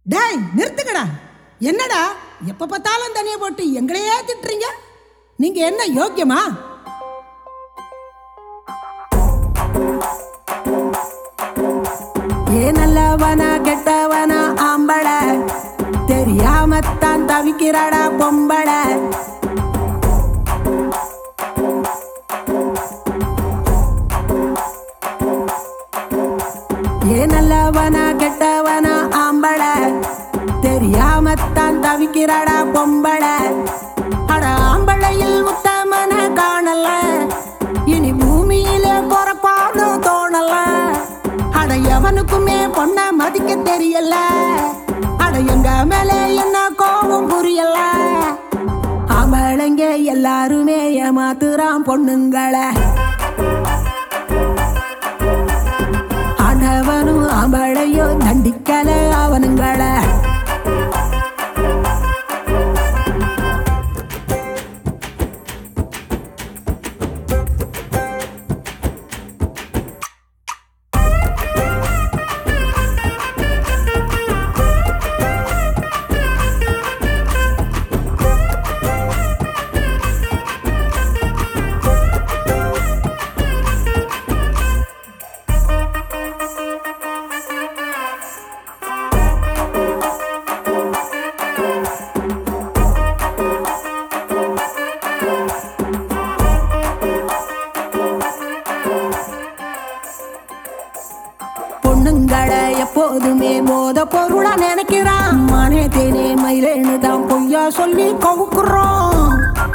டேய் நிறுத்துக்கடா என்னடா எப்ப பார்த்தாலும் தனியா போட்டு எங்களையே திட்டுறீங்க நீங்க என்ன யோக்கியமா ஏ நல்லவனா கெட்டவனா ஆம்பள தெரியாமத்தான் தவிக்கிறாடா பொம்பள ஏ நல்லவனா கெட்டவனா ஆம்பள தெரியாமத்தான் தவிக்கிறாடா பொம்பள அட ஆம்பளையில் உத்தமன காணல இனி பூமியில பொறப்பானு தோணல அட எவனுக்குமே பொண்ண மதிக்க தெரியல அட எங்க மேல என்ன கோபம் புரியல ஆம்பளைங்க எல்லாருமே ஏமாத்துறான் பொண்ணுங்களை ஆண்டவனும் ஆம்பளையோ தண்டிக்கல அவனுங்கள பொண்ணுங்களை எப்போதுமே போத பொருளா நினைக்கிறான் மானே தேனே மயிலேன்னு தான் பொய்யா சொல்லி கவுக்குறோம்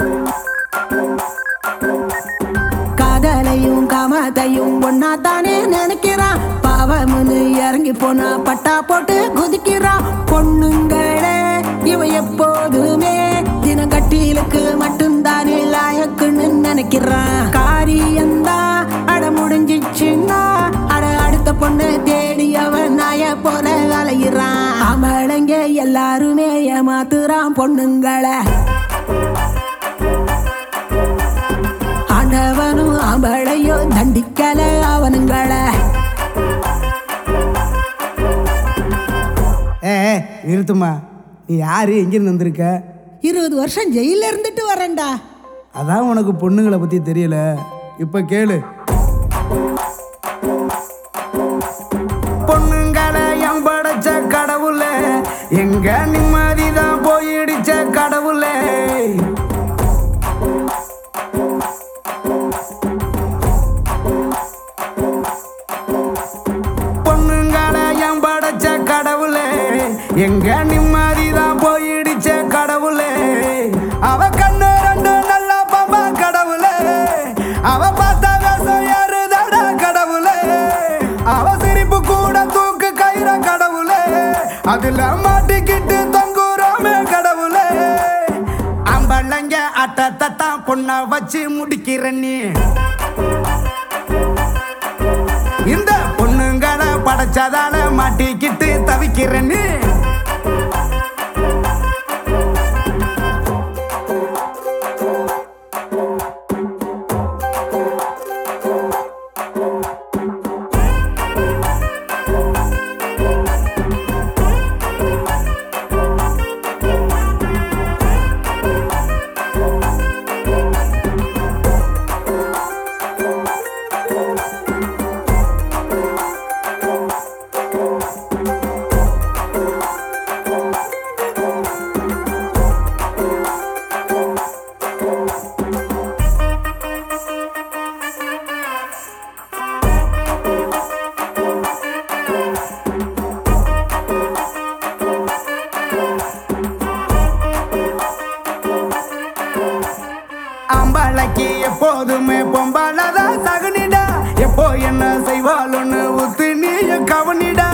காதலையும் காமத்தையும் ஒன்னா தானே நினைக்கிறான் பாவம்னு இறங்கி போனா பட்டா போட்டு குதிக்கிறான் பொண்ணுங்களே இவன் எப்போதுமே தினங்கட்டிலுக்கு மட்டும்தானே லாயக்குன்னு நினைக்கிறான் காரியந்தான் அட முடிஞ்சிச்சுன்னா அட அடுத்த பொண்ணு தேடி அவன் நாய போல அலையிறான் அவளைங்க எல்லாருமே ஏமாத்துறான் பொண்ணுங்களை ஆண்டவனும் அவளையோ தண்டிக்கல அவனுங்கள ஏ ஏ, நிறுத்துமா நீ யாரு எங்கிருந்து வந்திருக்க இருபது வருஷம் ஜெயில இருந்துட்டு வரேன்டா அதான் உனக்கு பொண்ணுங்களை பத்தி தெரியல இப்ப கேளு பொண்ணுங்களை என் படைச்ச கடவுளே எங்க நிம்மதி தான் போயிடுச்ச கடவுளே பொண்ணுங்களை என் படைச்ச கடவுளே எங்க நிம்மதி தான் போயிடுச்ச கடவுளே அவ கண்ணு ரெண்டு நல்ல பாப்பா கடவுளே அவ பார்த்த வேஷம் யாருதாடா கடவுளே அவ சிரிப்பு கூட தூக்கு கயிற கடவுளே அதுல மாட்டிக்கிட்டு தொங்குறோமே கடவுளே அம்பளங்க அட்டத்தான் பொண்ண வச்சு முடிக்கிற நீ இந்த பொண்ணுங்களை படைச்சதால மாட்டிக்கிட்டு தவிக்கிறேன்னு அம்பளைக்கு எப்போதுமே பொம்பளதான் சகுனிடா எப்போ என்ன செய்வாளுன்னு ஊத்து நீயும் கவனிடா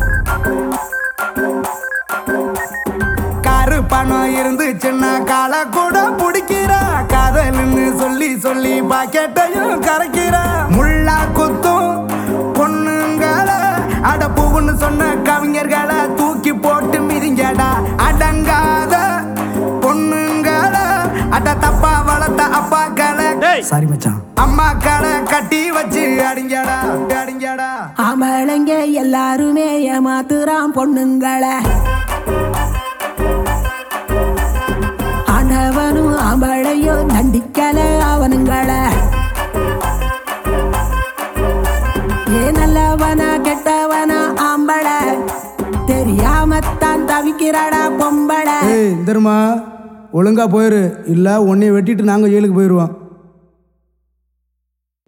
காரு பணம் இருந்துச்சுன்னா காலை கூட பிடிக்கிறா காதல்னு சொல்லி சொல்லி பாக்கெட்டையும் கரைக்கிறா முள்ளா குத்தும் பொண்ணுங்களை அட பூவுன்னு சொன்ன கவிஞர்களை தூக்கி போட்டு மிதிங்கடா அடங்காத பொண்ணுங்களை அட தப்பா வளர்த்த அப்பாக்களை சாரி மச்சான் அம்மாக்களை கட்டி வச்சு அடிங்கடா அடிங்கடா ஆம்பளைங்க எல்லாருமே ஏமாத்துறான் பொண்ணுங்களை எவனும் ஆம்பளையும் தண்டிக்கல அவனுங்கள ஏ நல்லவனா கெட்டவனா ஆம்பளை தெரியாமத்தான் தவிக்கிறாடா பொம்பளை ஏய் தருமா ஒழுங்கா போயிரு இல்லை உன்னை வெட்டிட்டு நாங்கள் ஜெயிலுக்கு போயிடுவோம்